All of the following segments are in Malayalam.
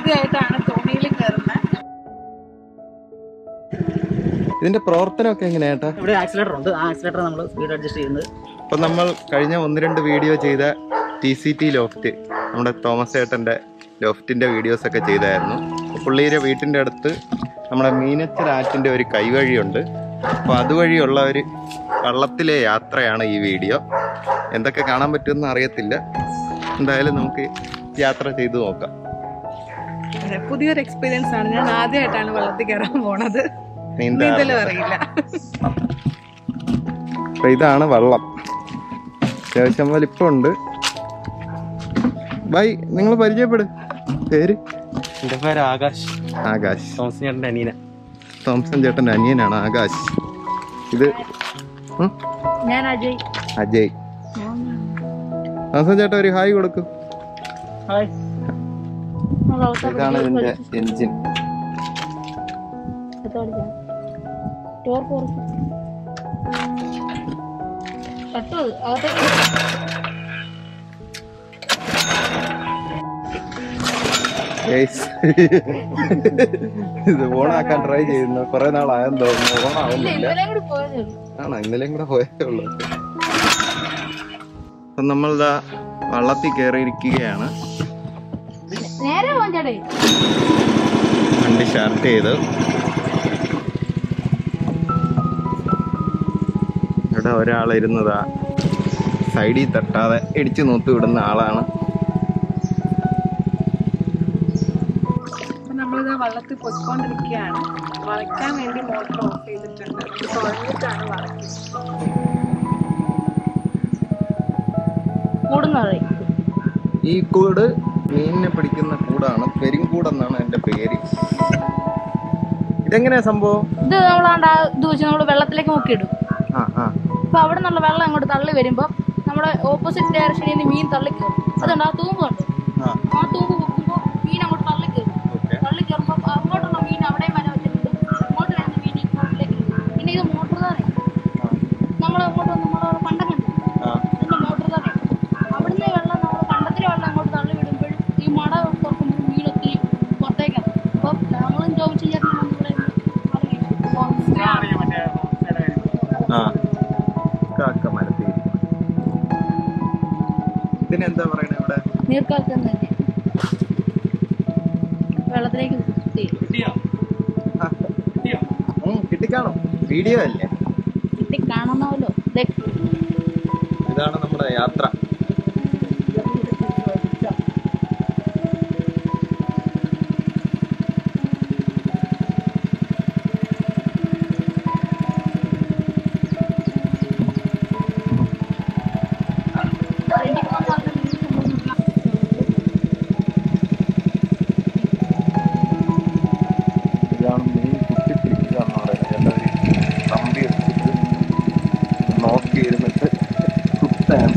ആദ്യമായിട്ടാണ് തോണിയിൽ കയറുന്നത് ഇതിന്റെ പ്രവർത്തനമൊക്കെ എങ്ങനെയാ ഏട്ടാ ഇവിടെ ആക്സിലേറ്റർ ഉണ്ട് ആ ആക്സിലേറ്റർ നമ്മൾ സ്പീഡ് അഡ്ജസ്റ്റ് ചെയ്യുന്നത് അപ്പൊ നമ്മൾ കഴിഞ്ഞ ഒന്ന് രണ്ട് വീഡിയോ ചെയ്ത ടി സി ടി ലോഫ്റ്റ് നമ്മുടെ തോമസ് ഏട്ടന്റെ ലോഫ്റ്റിന്റെ വീഡിയോസ് ഒക്കെ ചെയ്തായിരുന്നു അപ്പൊ പുള്ളിയുടെ വീട്ടിന്റെ അടുത്ത് നമ്മുടെ മീനച്ചൽ ആറ്റിന്റെ ഒരു കൈവഴിയുണ്ട് അപ്പൊ അതുവഴിയുള്ള ഒരു വള്ളത്തിലെ യാത്രയാണ് ഈ വീഡിയോ എന്തൊക്കെ കാണാൻ പറ്റുമെന്ന് അറിയത്തില്ല എന്തായാലും നമുക്ക് യാത്ര ചെയ്തു നോക്കാം അതെ, പുതിയൊരു എക്സ്പീരിയൻസ് ആണ് ഞാൻ ആദ്യമായിട്ടാണ് വെള്ളത്തിൽ കയറാൻ പോണത് നീന്താ നീന്തലും അറിയില്ല അപ്പൊ ഇതാണ് വള്ളം അത്യാവശ്യം വലിപ്പമുണ്ട് ബൈ നിങ്ങൾ പരിചയപ്പെട് പേര് എൻ്റെ പേര് ആകാശ് ആകാശ് തോമസ് ചേട്ടൻ്റെ അനീന തോംസൺ ചേട്ടൻ്റെ അനിയനാണ് ആകാശ് ഇത് ഉം, ഞാൻ അജയ് അജയ് തോംസൺ ചേട്ടൻ ഒരു ഹായ് കൊടുക്കും ഹായ് ഇതാണ് ഇതിന്റെ എൻജിൻ Guys, ഇത് ഓണാക്കാൻ ട്രൈ ചെയ്യുന്നു കുറെ നാളായെന്ന് തോന്നുന്നു ഓണാവുന്നില്ല ആണോ ഇന്നലെയും കൂടെ പോയേ ഉള്ളൂ അപ്പൊ നമ്മളിതാ വള്ളത്തിൽ കയറിയിരിക്കുകയാണ് നേരെ പോഞ്ചടേ വണ്ടി സ്റ്റാർട്ട് ചെയ്തു ഇവിടെ ഒരാൾ ഇരുന്നതാ സൈഡിൽ തട്ടാതെ ഇടിച്ചു നൂത്ത് വിടുന്ന ആളാണ് അപ്പൊ നമ്മളിത് വള്ളത്തിൽ പൊയ്ക്കൊണ്ടിരിക്കുകയാണ് വളയ്ക്കാൻ വേണ്ടി മോട്ടർ ഓഫ് ചെയ്തിട്ടുണ്ട് തുഴഞ്ഞിട്ടാണ് വളയ്ക്കുന്നത് കൂടുന്നത് ഈ കൂട് മീനിനെ പിടിക്കുന്ന കൂടാണ് പെരിങ്കൂടെന്നാണ് എൻ്റെ പേര് ഇതെങ്ങനെയാ സംഭവം ഇത് നമ്മളാണ്ട് ആ ഇത് വെച്ച് നമ്മൾ വെള്ളത്തിലേക്ക് മുക്കിയിടും ആ ആ അപ്പൊ അവിടെ നിന്നുള്ള വെള്ളം അങ്ങോട്ട് തള്ളി വരുമ്പോ നമ്മുടെ ഓപ്പോസിറ്റ് ഡയറക്ഷനിൽ നിന്ന് മീൻ തള്ളി കയറും അതുണ്ട് ആ തൂമ്പ് കണ്ടു ആ ആ തൂമ്പ് പൊക്കുമ്പോ മീൻ അങ്ങോട്ട് തള്ളി കയറും ഓക്കെ തള്ളി കയറുമ്പോ അങ്ങോട്ടുള്ള മീൻ അവിടെ വരെ വെച്ചിട്ടുണ്ട് ഇങ്ങോട്ട് വരുന്ന മീൻ ഇങ്ങോട്ടിലേക്ക് വരും. പിന്നെ ഇത് മോട്ടർ തന്നെ നമ്മൾ അങ്ങോട്ട് നമ്മളവിടെ പണ്ടം കണ്ടു ആ ഇതിന്റെ മോട്ടർ തന്നെ അവിടുന്ന് ഈ വെള്ളം നമ്മൾ കണ്ടത്തിലെ വെള്ളം അങ്ങോട്ട് തള്ളി വിടുമ്പോഴും ഈ മട തുറക്കുമ്പോൾ മീൻ ഒത്തിരി പുറത്തേക്കാണ് അപ്പൊ നമ്മളും ജോബ് ചെയ്യാൻ ഇവിടെ ആ കാക്ക മരത്തിൽ ഇതിനെന്താ പറയണേ ഇവിടെ നീർക്കാക്കം തന്നെ വെള്ളത്തിലേക്ക് കുത്തി ആ. ഉം, കിട്ടിക്കാണും വീഡിയോ അല്ലേ കിട്ടി കാണണമല്ലോ ദേ, ഇതാണ് നമ്മുടെ യാത്ര ഫ്രണ്ടിൽ പോകുന്ന ആളുടെ മീൻ കൊണ്ടുവന്ന് ഇതാണ് മീൻ കുത്തിപ്പിടിക്കുക എന്ന് പറയുന്നത് എല്ലാവരും കമ്പി വെച്ചിട്ട് നോക്കി ഇരുന്നിട്ട് കുത്താൻ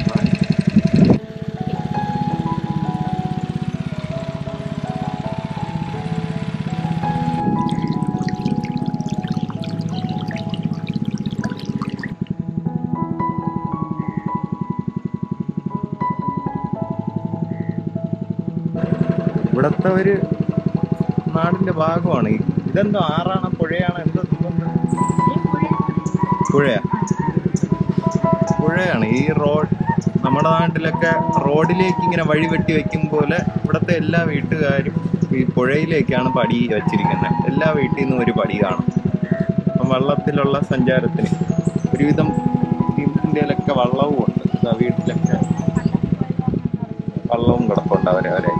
ഇവിടത്തെ ഒരു നാടിന്റെ ഭാഗമാണ് ഈ- ഇതെന്തോ ആറാണ് പുഴയാണ് എന്തോ സംഭവം? പുഴയാ പുഴയാണ് ഈ റോഡ് നമ്മുടെ നാട്ടിലൊക്കെ റോഡിലേക്ക് ഇങ്ങനെ വഴി വെട്ടി വെക്കും പോലെ ഇവിടുത്തെ എല്ലാ വീട്ടുകാരും ഈ പുഴയിലേക്കാണ് പടി വച്ചിരിക്കുന്നത് എല്ലാ വീട്ടിൽ നിന്നും ഒരു പടി കാണും അപ്പം വള്ളത്തിലുള്ള സഞ്ചാരത്തിന് ഒരുവിധം ഇന്ത്യയിലൊക്കെ വള്ളവും ഉണ്ട് ഇതാ വീട്ടിലൊക്കെ വള്ളവും കിടപ്പുണ്ട് അവരെ അവരെ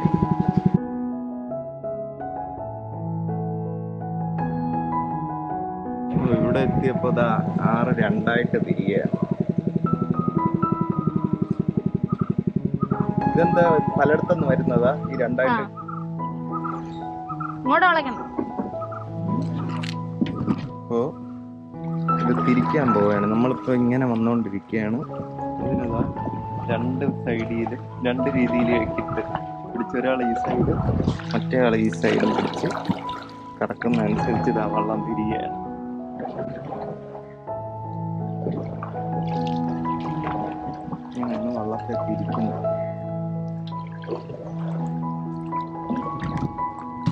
ഇവിടെ എത്തിയപ്പോ ദാ ആറ് രണ്ടായിട്ട് തിരികെയാണ് ഇതെന്താ പലയിടത്തുനിന്ന് വരുന്നതാ ഈ രണ്ടായിട്ട് ഇങ്ങോട്ട് വിളയ്ക്കണം അപ്പോ ഇത് തിരിക്കാൻ പോവുകയാണ് നമ്മളിപ്പോ ഇങ്ങനെ വന്നുകൊണ്ടിരിക്കുകയാണ് ഇതിനതാ രണ്ട് സൈഡിൽ രണ്ട് രീതിയിലേക്ക് ഇട്ട് പിടിച്ച ഒരാൾ ഈ സൈഡ് മറ്റേ ആൾ ഈ സൈഡും പിടിച്ച് കറക്കുന്നതനുസരിച്ച് ഇതാ വള്ളം തിരികെയാണ് ഇങ്ങനെയാണ് വള്ളത്തെ തിരിക്കുന്നത്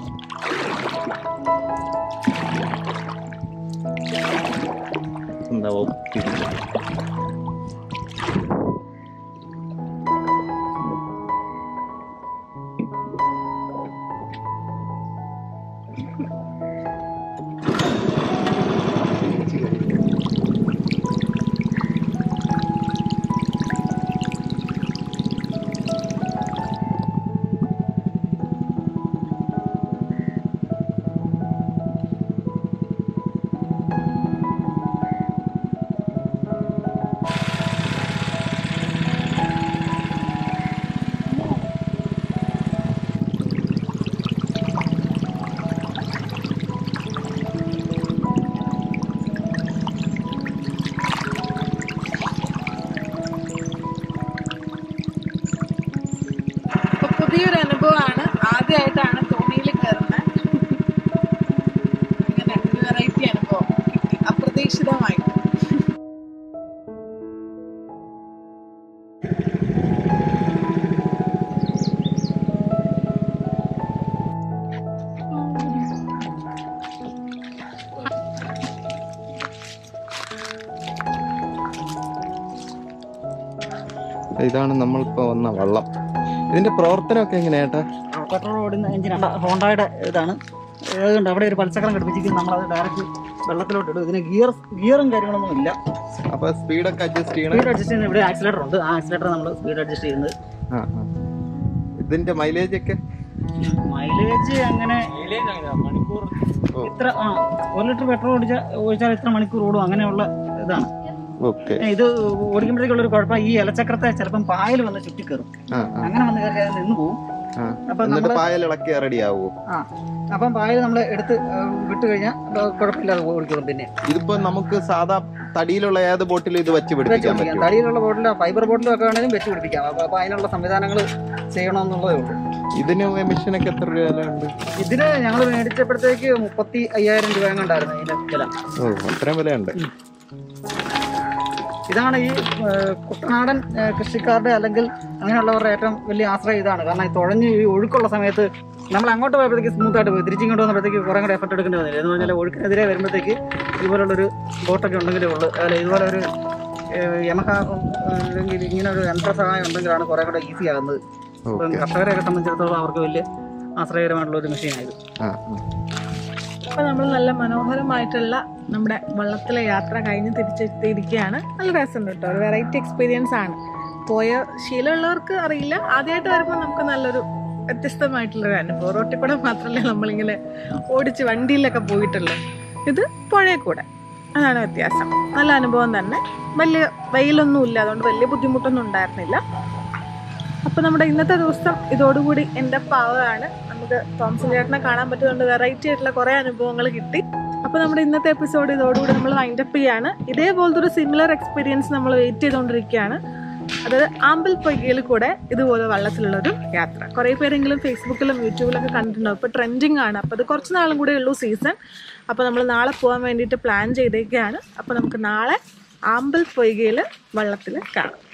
പുതിയൊരു അനുഭവമാണ് ആദ്യമായിട്ടാണ് തോണിയിൽ കയറുന്നത് അങ്ങനെ ഒരു വെറൈറ്റി അനുഭവം കിട്ടി അപ്രതീക്ഷിതമായിട്ട് ഇതാണ് നമ്മളിപ്പോ വന്ന വള്ളം ഇതിന്റെ പ്രവർത്തനമൊക്കെ എങ്ങനെയാ ഏട്ടാ പെട്രോൾ ഓടുന്ന എഞ്ചിനാണ് ഹോണ്ടയുടെ ഇതാണ് ഏതുണ്ട് അവിടെ ഒരു പൽച്ചക്രം ഘടിപ്പിച്ചിട്ട് നമ്മളത് ഡയറക്റ്റ് വെള്ളത്തിലോട്ട് ഇടും ഇതിന് ഗിയർ ഗിയറും കാര്യങ്ങളൊന്നും ഇല്ല അപ്പൊ സ്പീഡൊക്കെ അഡ്ജസ്റ്റ് ചെയ്യണേ സ്പീഡ് അഡ്ജസ്റ്റ് ചെയ്യുന്ന ഇവിടെ ആക്സിലേറ്റർ ഉണ്ട് ആ ആക്സിലേറ്റർ നമ്മൾ സ്പീഡ് അഡ്ജസ്റ്റ് ചെയ്യുന്നത് ആ, ആ. ഇതിന്റെ മൈലേജ് ഒക്കെ മൈലേജ് അങ്ങനെ ഓ. ഇത്ര ആ ഒരു ലിറ്റർ പെട്രോൾ ഓടിച്ചാൽ ഒഴിച്ചാൽ ഇത്ര മണിക്കൂർ ഓടും അങ്ങനെയുള്ള ഇതാണ് ഓക്കെ ഏ, ഇത് ഓടിക്കുമ്പോഴത്തേക്കുള്ള ഒരു കുഴപ്പം ഈ ഇലച്ചക്രത്തെ ചിലപ്പം പായൽ വന്ന് ചുറ്റിക്കയറും ആ ആ അങ്ങനെ വന്ന് കയറി അത് നിന്ന് പോകും ആ. അപ്പൊ എന്നിട്ട് നമ്മള് പായൽ ഇളക്കി റെഡി ആവോ ആ അപ്പം പായൽ നമ്മൾ എടുത്ത് ആ, വിട്ട് കഴിഞ്ഞാൽ കുഴപ്പമില്ലാതെ ഓടിക്കോളും പിന്നെ ഇതിപ്പോ നമുക്ക് സാധാ തടിയിലുള്ള ഏത് ബോട്ടിലും ഇത് വെച്ച് വെച്ച് പിടിപ്പിക്കാൻ പിടിപ്പിക്കാം പറ്റും തടിയിലുള്ള ബോട്ടിലോ ഫൈബർ ബോട്ടിലോ ഒക്കെ വേണമെങ്കിലും വെച്ച് പിടിപ്പിക്കാം അപ്പൊ അപ്പൊ അതിനുള്ള സംവിധാനങ്ങൾ ചെയ്യണമെന്നുള്ളതേ ഉള്ളൂ ഇതിന് മെഷീനൊക്കെ എത്ര രൂപ വില ഉണ്ട് ഇതിന് ഞങ്ങൾ മേടിച്ചപ്പോഴത്തേക്ക് മുപ്പത്തി അയ്യായിരം രൂപ ഉണ്ടായിരുന്നു ഇതിന്റെ വില ഓ അത്രയും വിലയുണ്ട് ഇതാണ് ഈ ഏഹ്, കുട്ടനാടൻ ഏഹ്, കൃഷിക്കാരുടെ അല്ലെങ്കിൽ അങ്ങനെയുള്ളവരുടെ ഏറ്റവും വലിയ ആശ്രയം ഇതാണ് കാരണം ഈ തുഴഞ്ഞ് ഈ ഒഴുക്കുള്ള സമയത്ത് നമ്മൾ അങ്ങോട്ട് പോയപ്പോഴത്തേക്ക് സ്മൂത്ത് ആയിട്ട് പോയി തിരിച്ചിങ്ങോട്ട് വന്നപ്പോഴത്തേക്ക് കുറേ കൂടെ എഫർട്ട് എടുക്കേണ്ടി വന്നില്ല എന്ന് പറഞ്ഞാൽ ഒഴുക്കിനെതിരെ വരുമ്പോഴത്തേക്ക് ഇതുപോലുള്ളൊരു ബോട്ടൊക്കെ ഉണ്ടെങ്കിലേ ഉള്ളൂ അല്ല ഇതുപോലെ ഒരു ഏഹ്, യമഹ ഉം, അല്ലെങ്കിൽ ഇങ്ങനെ ഒരു യന്ത്ര സഹായം ഉണ്ടെങ്കിലാണ് കുറേ കൂടെ ഈസി ആകുന്നത് ഇപ്പം ഓക്കെ കർഷകരെയൊക്കെ സംബന്ധിച്ചിടത്തോളം അവർക്ക് വലിയ ആശ്രയകരമായിട്ടുള്ള ഒരു മെഷീനായത് ആ ആ. അപ്പൊ നമ്മൾ നല്ല മനോഹരമായിട്ടുള്ള നമ്മുടെ വള്ളത്തിലെ യാത്ര കഴിഞ്ഞ് തിരിച്ചെത്തിയിരിക്കുകയാണ് നല്ല രസമുണ്ട് കേട്ടോ ഒരു വെറൈറ്റി എക്സ്പീരിയൻസ് ആണ് പോയ ശീലമുള്ളവർക്ക് അറിയില്ല ആദ്യമായിട്ട് വരുമ്പോൾ നമുക്ക് നല്ലൊരു വ്യത്യസ്തമായിട്ടുള്ളൊരു അനുഭവം റോട്ടിൽ കൂടെ മാത്രമല്ല നമ്മളിങ്ങനെ ഓടിച്ച് വണ്ടിയിലൊക്കെ പോയിട്ടുള്ളൂ ഇത് പുഴയിൽ കൂടെ അതാണ് വ്യത്യാസം നല്ല അനുഭവം തന്നെ വലിയ വെയിലൊന്നും ഇല്ല അതുകൊണ്ട് വലിയ ബുദ്ധിമുട്ടൊന്നും ഉണ്ടായിരുന്നില്ല അപ്പൊ നമ്മുടെ ഇന്നത്തെ ദിവസം ഇതോടുകൂടി എൻ്റെ പാവമാണ് നമുക്ക് തോമസൻ ചേട്ടനെ കാണാൻ പറ്റുന്നുണ്ട് വെറൈറ്റി ആയിട്ടുള്ള കുറെ അനുഭവങ്ങൾ കിട്ടി അപ്പൊ നമ്മുടെ ഇന്നത്തെ എപ്പിസോഡ് ഇതോടുകൂടി നമ്മൾ വൈൻഡപ്പ് ചെയ്യാണ് ഇതേപോലത്തെ ഒരു സിമിലർ എക്സ്പീരിയൻസ് നമ്മൾ വെയിറ്റ് ചെയ്തുകൊണ്ടിരിക്കുകയാണ് അതായത് ആമ്പൽ പൊയ്കയിൽ കൂടെ ഇതുപോലെ വള്ളത്തിലുള്ളൊരു യാത്ര കുറെ പേരെങ്കിലും ഫേസ്ബുക്കിലും യൂട്യൂബിലൊക്കെ കണ്ടിട്ടുണ്ടാവും ഇപ്പൊ ട്രെൻഡിങ് ആണ് അപ്പൊ അത് കുറച്ച് നാളും കൂടെ ഉള്ളൂ സീസൺ അപ്പൊ നമ്മൾ നാളെ പോകാൻ വേണ്ടിയിട്ട് പ്ലാൻ ചെയ്തേക്കാണ് അപ്പൊ നമുക്ക് നാളെ ആമ്പൽ പൊയ്കയിൽ വള്ളത്തിൽ കാണാം